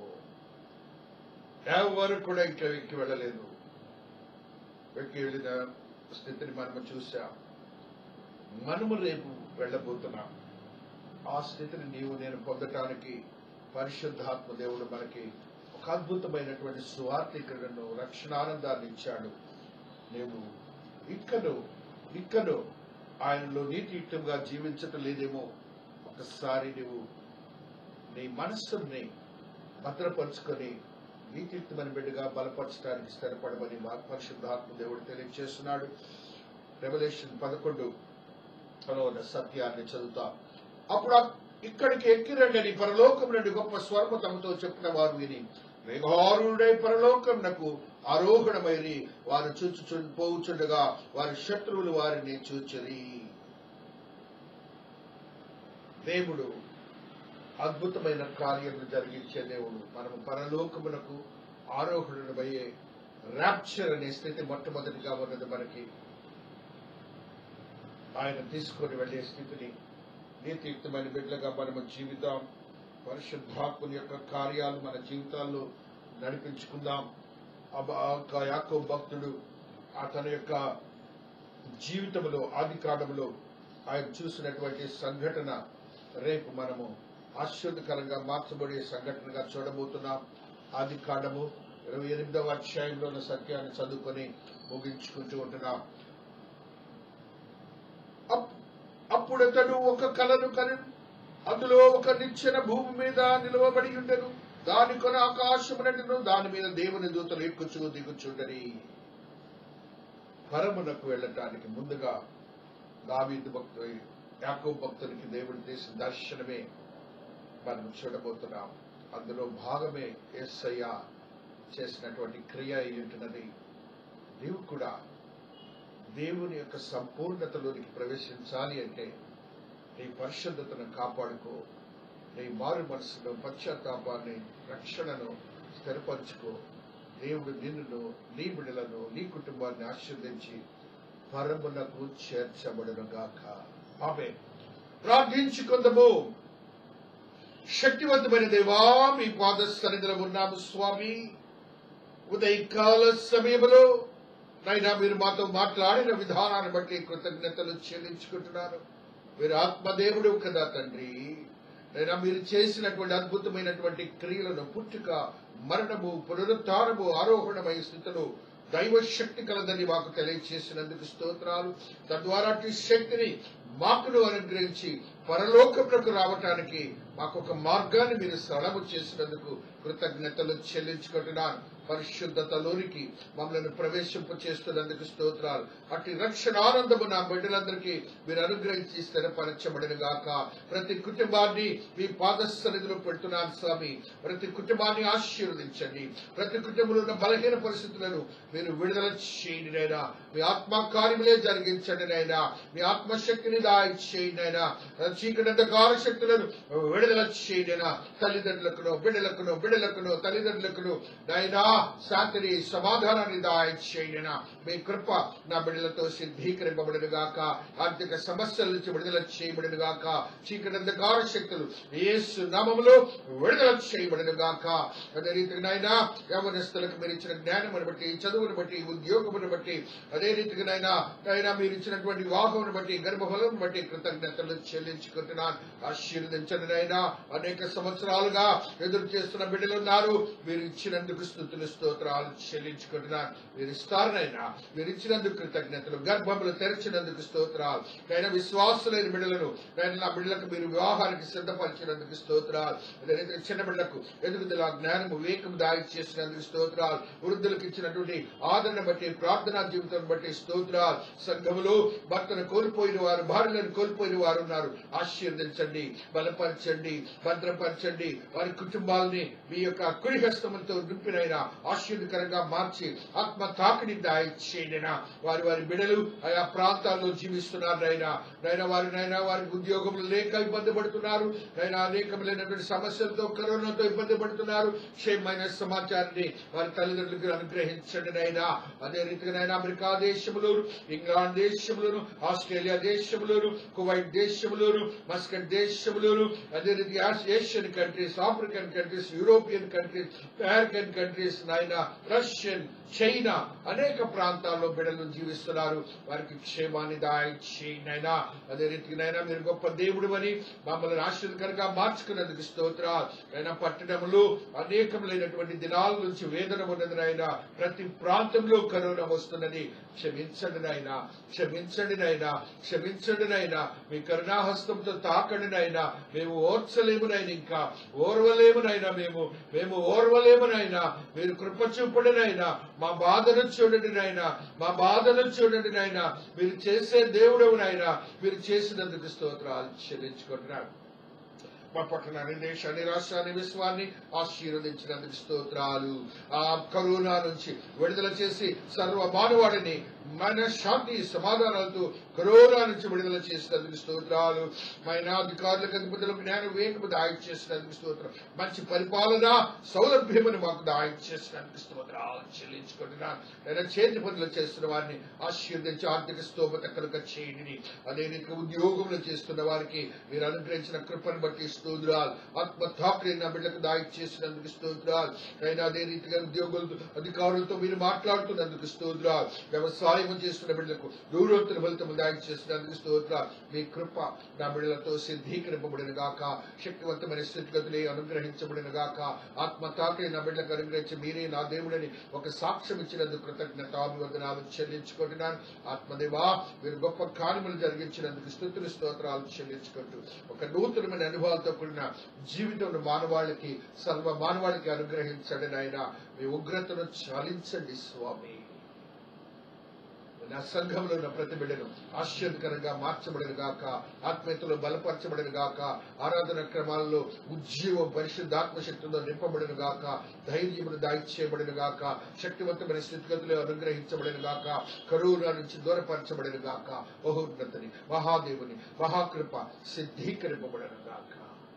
ఎవరు కూడా ఇంకా ఎక్కి వెళ్ళలేదు ఎక్కి వెళ్ళిన స్థితిని మనము చూసాం మనము రేపు వెళ్ళబోతున్నాం ఆ స్థితిని నీవు నేను పొందటానికి పరిశుద్ధాత్మ దేవుడు మనకి ఒక అద్భుతమైనటువంటి సువార్థికులను రక్షణానందాన్ని ఇచ్చాడు నీవు ఇక్కను ఇక్కను ఆయనలో నీతియుక్తంగా జీవించటం లేదేమో ఒకసారి నువ్వు నీ మనస్సుని భద్రపరుచుకొని నీతియుక్తమైన బిడ్డగా బలపరచడానికి స్థిరపడమని మా పరిశుద్ధాత్మ దేవుడు తెలియజేస్తున్నాడు రెవల్యూషన్ పదకొండు పదవ సత్యాన్ని చదువుతాం అప్పుడు ఆ- ఇక్కడికి ఎక్కిరండి అని పరలోకం నుండి గొప్ప స్వరము తమతో చెప్పిన వారు విని మేఘారుడై పరలోకంనకు ఆరోహణమైరి వారు చూచు పోవుచుండగా వారి శత్రువులు వారిని చూచరి దేవుడు అద్భుతమైన కార్యములు జరిగించే దేవుడు మనము పరలోకమునకు ఆరోహణమయ్యే ర్యాప్చర్ అనే స్థితి మొట్టమొదటిగా ఉన్నది మనకి ఆయన తీసుకొని వెళ్ళే స్థితిని నీతియుక్తమైన బిడ్డలుగా మనము జీవిద్దాం పరిశుద్ధాత్మని యొక్క కార్యాలు మన జీవితాల్లో నడిపించుకుందాం అబ- ఆ యొక్క యాకో భక్తుడు అతని యొక్క జీవితంలో ఆది కాలంలో ఆయన చూసినటువంటి సంఘటన రేపు మనము ఆశ్చర్యకరంగా మార్చబడే సంఘటనగా చూడబోతున్నాం ఆది కాండము ఇరవై ఎనిమిదవ అధ్యాయంలో ఉన్న సత్యాన్ని చదువుకొని ముగించుకుంటూ ఉంటున్నాం అప్పుడు అతడు ఒక కలను కను అందులో ఒక నిచ్చెన భూమి మీద నిలవబడి ఉండెను దాని కొన ఆకాశమునను దాని మీద దేవుని దూతలు ఎక్కుచు దిగుచుండని పరమునకు వెళ్ళటానికి ముందుగా దావీదు భక్తు యాకోబు భక్తునికి దేవుడు చేసిన దర్శనమే మనం చూడబోతున్నాం అందులో భాగమే ఎస్ఐ చేసినటువంటి క్రియ అయి ఉంటున్నది నీవు కూడా దేవుని యొక్క సంపూర్ణతలోనికి ప్రవేశించాలి అంటే నీ పరిశుద్ధతను కాపాడుకో నీ మారు మనసును పశ్చాత్తాపాన్ని రక్షణను స్థిరపరచుకో దేవుడు నిన్నును నీ బిడ్డలను నీ కుటుంబాన్ని ఆశీర్వదించి పరమునకు చేర్చబడును గాక ఆమె ప్రార్థించుకుందము శక్తివంతమైన దేవా మీ పాద సన్నిధిలో ఉన్నాము స్వామి ఉదయకాల సమయంలో నైనా మీరు మాతో మాట్లాడిన విధానాన్ని బట్టి కృతజ్ఞతలు చెల్లించుకుంటున్నాను మీరు ఆత్మదేవుడు కదా తండ్రి నైనా మీరు చేసినటువంటి అద్భుతమైనటువంటి క్రియలను పుట్టుక మరణము పునరుత్నము ఆరోహణమై స్థితులు దైవ శక్తి కలదని మాకు తెలియచేసినందుకు స్తోత్రాలు తద్వారా అట్టి శక్తిని మాకును అనుగ్రహించి పరలోకములకు రావటానికి మాకు ఒక మార్గాన్ని మీరు సరళము చేసినందుకు కృతజ్ఞతలు చెల్లించుకుంటున్నాను పరిశుద్ధతలోనికి మమ్మల్ని ప్రవేశింప చేస్తున్నందుకు స్తోత్రాలు అట్టి రక్షణ ఆనందము నా బిడ్డలందరికీ మీరు అనుగ్రహించి స్థిరపరచబడిన గాక ప్రతి కుటుంబాన్ని మీ పాదస్థనిధిలో పెడుతున్నాను స్వామి ప్రతి కుటుంబాన్ని ఆశీర్వదించండి ప్రతి కుటుంబంలో ఉన్న బలహీన పరిస్థితులను మీరు విడుదల చేయండి నైనా మీ ఆత్మ కార్యములే జరిగించండి నైనా మీ ఆత్మశక్తిని దాయి చేయండి నైనా చీకటి అంధకార శక్తులను విడుదల చేయండి నైనా తల్లిదండ్రులకును బిడ్డలకును బిడ్డలకును తల్లిదండ్రులకును నైనా శాంతిని సమాధానాన్ని దాయి చేయండి నైనా మీ కృప నా బిడ్డలతో సిద్ధీకరింపబడిన గాక ఆర్థిక సమస్యల నుంచి విడుదల చేయబడిన గాక చీకటి అంధకార శక్తులు యేసు నామములో విడుదల చేయబడిన గాక అదే రీతిగా నాయన యవనస్తులకు మీరు ఇచ్చిన జ్ఞానమును బట్టి చదువును బట్టి ఉద్యోగమును బట్టి అదే రీతిగా నాయన నాయన మీరు ఇచ్చినటువంటి వివాహమును బట్టి గర్భఫలం బట్టి కృతజ్ఞతలు చెల్లించుకుంటున్నాను ఆశీర్వదించండి నాయన అనేక సంవత్సరాలుగా ఎదురు చేస్తున్న బిడ్డలు ఉన్నారు మీరు ఇచ్చినందుకు స్థుతులు స్తోత్రాలు చెల్లించుకుంటున్నాను మీరు ఇస్తారనైనా మీరు ఇచ్చినందుకు కృతజ్ఞతలు గర్భములు తెరిచినందుకు స్తోత్రాలు నేను విశ్వాసులైన బిడ్డలను నేను నా బిడ్డలకు మీరు వివాహానికి సిద్ధపరిచినందుకు స్తోత్రాలు అదే రీతిగా చిన్న బిడ్డలకు ఎదుగుదల జ్ఞానము వివేకం దారి చేసినందుకు స్తోత్రాలు వృద్ధులకు ఇచ్చినటువంటి ఆదరణ బట్టి ప్రార్థనా జీవితం బట్టి స్తోత్రాలు సంఘములో భర్తను కోల్పోయిన వారు భార్యలను కోల్పోయిన వారు ఉన్నారు ఆశీర్వదించండి బలపరచండి భద్రపరచండి వారి కుటుంబాలని మీ యొక్క కుడి హస్తములతో నింపినైనా ఆశీర్వదకరంగా మార్చి ఆత్మ తాకిడి దాయిచ్చేయండినా వారి వారి బిడలు ఆయా ప్రాంతాల్లో జీవిస్తున్నారు నైనా నైనా వారి నైనా వారికి ఉద్యోగములు లేక ఇబ్బంది పడుతున్నారు నైనా అనేకములైనటువంటి సమస్యలతో కరోనాతో ఇబ్బంది పడుతున్నారు క్షేమమైన సమాచారాన్ని వారి తల్లిదండ్రులకు అనుగ్రహించండి నైనా అదే రీతిగా నైనా అమెరికా దేశములోను ఇంగ్లాండ్ దేశములోను ఆస్ట్రేలియా దేశములోను కువైట్ దేశములోను మస్కట్ దేశములోను అదే రీతిగా Asian countries African countries European countries American countries నాయన రష్యన్ చైనా అనేక ప్రాంతాల్లో బిడ్డలు జీవిస్తున్నారు వారికి క్షేమాన్ని దాయినైనా అదే రీతికినైనా మీరు గొప్ప దేవుడు అని మమ్మల్ని ఆశ్చర్యకరంగా మార్చుకున్నందుకు స్తోత్రాలు అయినా పట్టణంలో అనేకములైనటువంటి దినాల నుంచి వేదన ఉన్నది నాయన ప్రతి ప్రాంతంలో కరోనా వస్తున్నది క్షమించండి నాయన క్షమించండి నాయన క్షమించండి నాయన మీ కరుణాహస్తంతో తాకండి నాయన మేము ఓర్చలేము నాయన ఇంకా ఓర్వలేము నాయన మేము మేము ఓర్వలేము నాయన మీరు కృప చూపండి నాయన మా బాధను చూడండి నాయన మా బాధను చూడండి నాయన మీరు చేసే దేవుడు నాయన మీరు చేసినందుకు స్తోత్రాలు చెల్లించుకుంటున్నాడు మా పట్టణాన్ని దేశాన్ని రాష్ట్రాన్ని విశ్వాన్ని ఆశీర్వదించినందుకు స్తోత్రాలు ఆ కరోనా నుంచి విడుదల చేసి సర్వ మానవాడిని మన శాంతి సమాధానాలతో కరోనా నుంచి విడుదల చేసినందుకు స్తోత్రాలు మైన అధికారులకు అధిపతులకు జ్ఞాన వివేకము దాయి చేసినందుకు స్తోత్రం మంచి పరిపాలన సౌలభ్యమును మాకు దాయి చేసినందుకు స్తోత్రాలు చెల్లించుకుంటున్నాను నేను చేతి పనులు చేస్తున్న వారిని ఆశీర్వదించి ఆర్థిక స్తోమత కనుక చేయండి అదే రీతిగా ఉద్యోగంలో చేస్తున్న వారికి మీరు అనుగ్రహించిన కృపను బట్టి స్తోత్రాలు ఆత్మ తాకుని నా బిడ్డకు దాయి చేసినందుకు స్తోత్రాలు అయినా అదే రీతిగా ఉద్యోగులతో అధికారులతో మీరు మాట్లాడుతున్నందుకు స్తోత్రాలు వ్యవసాయం చేస్తున్న బిడ్డలకు దూరోత్తర ఫలితము దాయి దయచేసినందుకు స్తోత్ర మీ కృప నా బిడ్డలతో సిద్ధీకరింపబడిన గాక శక్తివంతమైన స్థితిగతులే అనుగ్రహించబడిన గాక ఆత్మ తాకే నా బిడ్డలకు అనుగ్రహించి మీరే నా దేవుడని ఒక సాక్ష్యం ఇచ్చినందుకు కృతజ్ఞతాభివందనాలు చెల్లించుకుంటున్నాను ఆత్మదేవా మీరు గొప్ప కార్యములు జరిగించినందుకు స్థుతులు స్తోత్రాలు చెల్లించుకుంటూ ఒక నూతనమైన అనుభవాలతో కూడిన జీవితంలో మానవాళికి సర్వ మానవాళికి అనుగ్రహించండి నాయన మీ ఉగ్రతను చాలించండి స్వామి నా సంఘంలో ఉన్న ప్రతి బిడ్డను ఆశ్చర్యకరంగా మార్చబడిన గాక ఆత్మీయతలో బలపరచబడిన గాక ఆరాధన క్రమాల్లో ఉజ్జీవం పరిశుద్ధాత్మ శక్తితో నింపబడిన గాక ధైర్యమును దాయిచేయబడిన గాక శక్తివంతమైన స్థితిగతులు అనుగ్రహించబడిన గాక కరువుల నుంచి దూరపరచబడిన గాక బహున్నతిని మహాదేవుని మహాకృప సిద్ధీకరింపబడిన గాక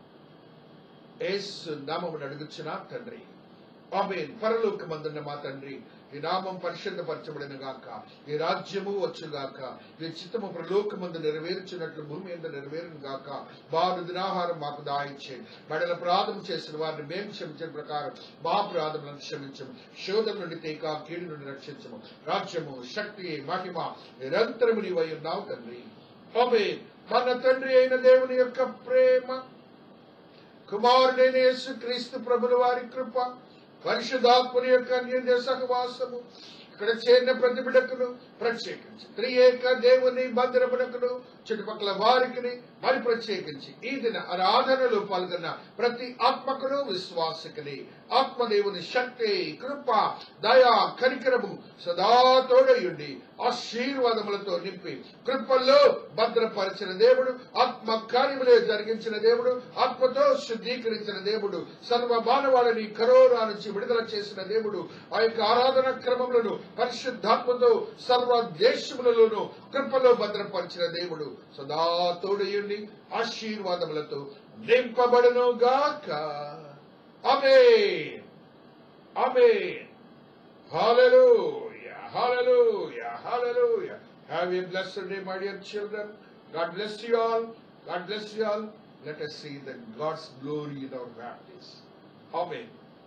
ఏసు నామమును అడుగుచున్నా తండ్రి ఆమెన్ పరలోకమందున్న మా తండ్రి ఈ నామం పరిశుద్ధపరచబడిన గాక ఈ రాజ్యము వచ్చుగాక ఈ చిత్తము ప్రలోకమందు నెరవేర్చినట్లు భూమి మీద నెరవేరును గాక బారు దినాహారం మాకు దాయించేయండి బడల ప్రాధం చేసిన వారిని మేము క్షమించిన ప్రకారం మా ప్రాధములను క్షమించము శోధన నుండి తేక కీడు నుండి రక్షించము రాజ్యము శక్తి మహిమ నిరంతరము నీవై ఉన్నావు తండ్రి ఆమె మన తండ్రి అయిన దేవుని యొక్క ప్రేమ కుమారుడైన యేసు క్రీస్తు ప్రభుల వారి కృప పరిశుద్ధాత్మని యొక్క అన్య సహవాసము ఇక్కడ చేరిన ప్రతి బిడ్డకును ప్రత్యేకించి త్రియేక దేవుని మందిరమునకును చుట్టుపక్కల వారికి మరి ప్రత్యేకించి ఈ దిన ఆరాధనలో పాల్గొన్న ప్రతి ఆత్మకును విశ్వాసకుని ఆత్మదేవుని శక్తి కృప దయా కనికరము సదా తోడయుండి ఆశీర్వాదములతో నింపి కృపల్లో భద్రపరిచిన దేవుడు ఆత్మ కార్యములే జరిగించిన దేవుడు ఆత్మతో శుద్ధీకరించిన దేవుడు సర్వ మానవాళిని కరోనా నుంచి విడుదల చేసిన దేవుడు ఆ యొక్క ఆరాధన క్రమములను పరిశుద్ధాత్మతో సర్వ దేశములలోనూ కృపలో భద్రపరిచిన దేవుడు సదా తోడయుండి ఆశీర్వాదములతో నింపబడును గాక ఆమె ఆమె Hallelujah, hallelujah, hallelujah. Have a blessed day, my dear children. God bless you all. God bless you all. Let us see the God's glory in our families. Amen.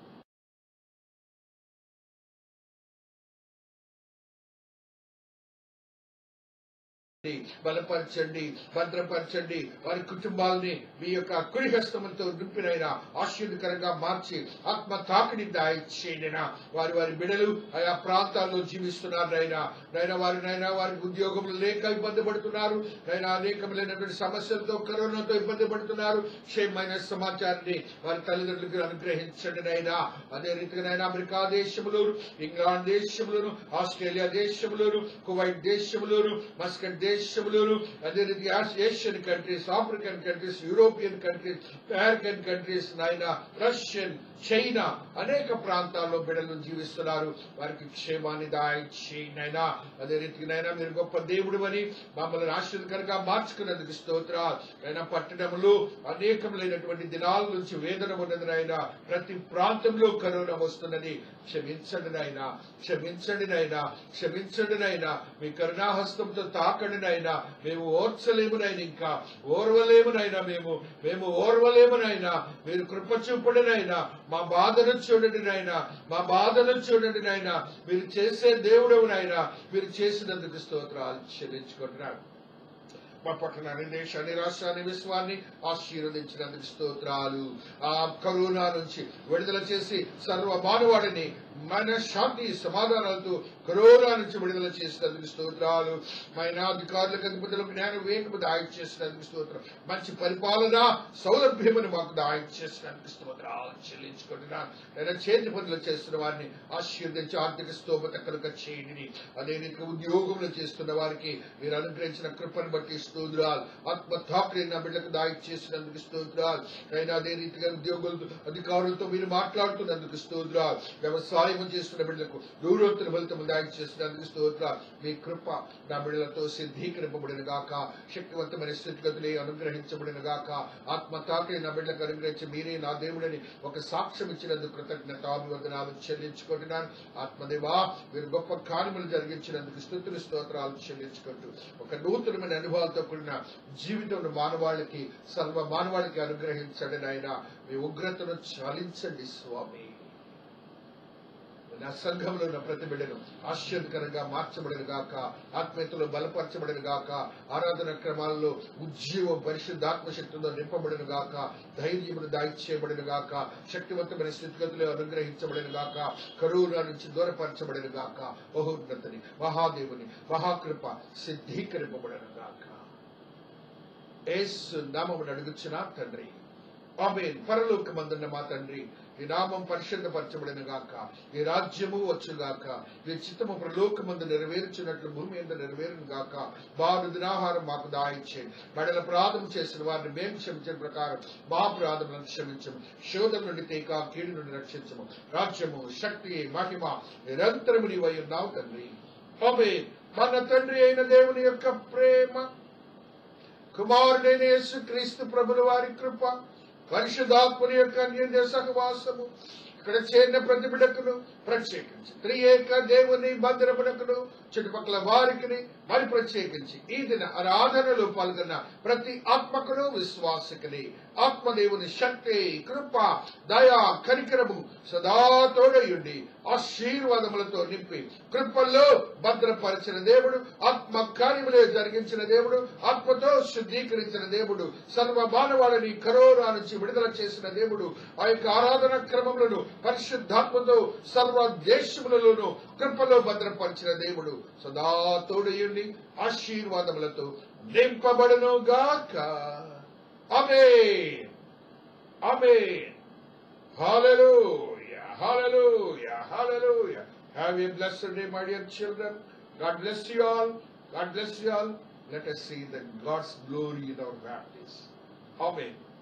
బలపరచండి భద్రపరచండి వారి కుటుంబాలని మీ యొక్క కుడి హస్తములతో నింపినైనా ఆశీర్వకరంగా మార్చి ఆత్మ తాకిడి దాయిచ్చేయండినా వారి వారి బిడలు ఆయా ప్రాంతాల్లో జీవిస్తున్నారు నైనా నైనా వారి నైనా వారికి ఉద్యోగములు లేక ఇబ్బంది పడుతున్నారు నైనా అనేకములైనటువంటి సమస్యలతో కరోనాతో ఇబ్బంది పడుతున్నారు క్షేమమైన సమాచారాన్ని వారి తల్లిదండ్రులకు అనుగ్రహించండి నైనా అదే రీతిగా నైనా అమెరికా దేశములోను ఇంగ్లాండ్ దేశములోను ఆస్ట్రేలియా దేశములోను కువైట్ దేశములోను మస్కట్ దేశములోను అదే రీతిగా Asian countries African countries European countries American countries నాయన రష్యన్ చైనా అనేక ప్రాంతాల్లో బిడ్డలు జీవిస్తున్నారు వారికి క్షేమాన్ని దాయినైనా అదే రీతిగానైనా మీరు గొప్ప దేవుడు అని మమ్మల్ని ఆశ్చర్యకరంగా మార్చుకున్నందుకు స్తోత్ర అయినా పట్టణములు అనేకములైనటువంటి దినాల నుంచి వేదన ఉన్నది నాయన ప్రతి ప్రాంతంలో కరోనా వస్తున్నది క్షమించండి నాయనా క్షమించండి నాయనా క్షమించండి నాయనా మీ కరుణాహస్తంతో తాకండి నాయనా మేము ఓర్చలేము నాయన ఇంకా ఓర్వలేము నాయనా మేము మేము ఓర్వలేము నాయనా మీరు కృప చూపండి నాయనా మా బాధను చూడండి నాయనా మా బాధను చూడండి నాయనా మీరు చేసే దేవుడవు నాయనా మీరు చేసినందుకు స్తోత్రాలు చెల్లించుకుంటున్నాడు మా పట్టణాన్ని దేశాన్ని రాష్ట్రాన్ని విశ్వాన్ని ఆశీర్వదించినందుకు స్తోత్రాలు ఆ కరోనా నుంచి విడుదల చేసి సర్వ మానవాడిని మన శాంతి సమాధానాలతో కరోనా నుంచి విడుదల చేసినందుకు స్తోత్రాలు మైన అధికారులకు అధిపతులకు జ్ఞానం వేగము దాయం చేసినందుకు స్తోత్రం మంచి పరిపాలన సౌలభ్యమని మాకు దాయం చేసినందుకు స్తోత్రాలు చెల్లించుకుంటున్నాను నేను చేతి పనులు చేస్తున్న వారిని ఆశీర్వదించి ఆర్థిక స్తోమత కనుక చేయండి అదే రీతిగా ఉద్యోగంలో చేస్తున్న వారికి మీరు అనుగ్రహించిన కృపను బట్టి స్తోత్రాలు ఆత్మ తాకుని నా బిడ్డకు దాయి చేసినందుకు స్తోత్రాలు అయినా అదే రీతిగా ఉద్యోగులతో అధికారులతో మీరు మాట్లాడుతున్నందుకు స్తోత్రాలు వ్యవసాయం చేస్తున్న బిడ్డలకు దూరోత్తర ఫలితము దాయి చేసినందుకు స్తోత్రాలు మీ కృప నా బిడ్డలతో సిద్ధీకరింపబడిన గాక శక్తివంతమైన స్థితిగతులే అనుగ్రహించబడిన గాక ఆత్మ తాకిని నా బిడ్డలకు అనుగ్రహించి మీరే నా దేవుడని ఒక సాక్ష్యం ఇచ్చినందుకు కృతజ్ఞతాభివందనాలు చెల్లించుకుంటున్నాను ఆత్మదేవా మీరు గొప్ప కార్యములు జరిగించినందుకు స్థుతులు స్తోత్రాలు చెల్లించుకుంటూ ఒక నూతనమైన అనుభవాలతో కూడిన జీవితం మానవాళికి సర్వ మానవాళికి అనుగ్రహించండి నాయన మీ ఉగ్రతను చాలించండి స్వామి నా సంఘంలో ఉన్న ప్రతి బిడ్డను ఆశ్చర్యకరంగా మార్చబడిన గాక ఆత్మీయతలో బలపరచబడిన గాక ఆరాధన క్రమాల్లో ఉజ్జీవం పరిశుద్ధాత్మ శక్తితో నింపబడిన గాక ధైర్యమును దాయిచేయబడిన గాక శక్తివంతమైన స్థితిగతులు అనుగ్రహించబడిన గాక కరువుల నుంచి దూరపరచబడిన గాక బహున్నతని మహాదేవుని మహాకృప సిద్ధీకరింపబడిన గాక ఏసు నామమును అడుగుచున్నా తండ్రి ఆమెన్ పరలోకమందున్న మా తండ్రి ఈ నామం పరిశుద్ధపరచబడిన గాక ఈ రాజ్యము వచ్చుగాక ఈ చిత్తము ప్రలోకమందు నెరవేర్చినట్లు భూమి మీద నెరవేరును గాక బారు దినాహారం మాకు దాయిచ్చే మెడల ప్రాధం చేసిన వారిని మేము క్షమించిన ప్రకారం మా ప్రాధములను క్షమించము శోధన నుండి తేక కీడు నుండి రక్షించము రాజ్యము శక్తి మహిమ నిరంతరము నీవై ఉన్నావు తండ్రి ఆమె మన తండ్రి అయిన దేవుని యొక్క ప్రేమ కుమారుడైన యేసు క్రీస్తు ప్రభుల వారి కృప పరిశుధాత్మని యొక్క అన్య సహవాసము ఇక్కడ చేరిన ప్రతి బిడ్డకును ప్రత్యేకించి త్రియేక దేవుని మందిరమునకును చుట్టుపక్కల వారికి మరి ప్రత్యేకించి ఈ దిన ఆరాధనలో పాల్గొన్న ప్రతి ఆత్మకును విశ్వాసకుని ఆత్మదేవుని శక్తి కృప దయా కనికరము సదా తోడయుండి ఆశీర్వాదములతో నింపి కృపల్లో భద్రపరిచిన దేవుడు ఆత్మ కార్యములే జరిగించిన దేవుడు ఆత్మతో శుద్ధీకరించిన దేవుడు సర్వ మానవాళిని కరోనా నుంచి విడుదల చేసిన దేవుడు ఆ యొక్క ఆరాధన క్రమములను పరిశుద్ధాత్మతో సర్వ దేశములలోనూ కృపలో భద్రపరిచిన దేవుడు సదా తోడయుండి ఆశీర్వాదములతో నింపబడును గాక ఆమె ఆమె Hallelujah, hallelujah, hallelujah. Have a blessed day, my dear children. God bless you all. God bless you all. Let us see the God's glory in our families. Amen.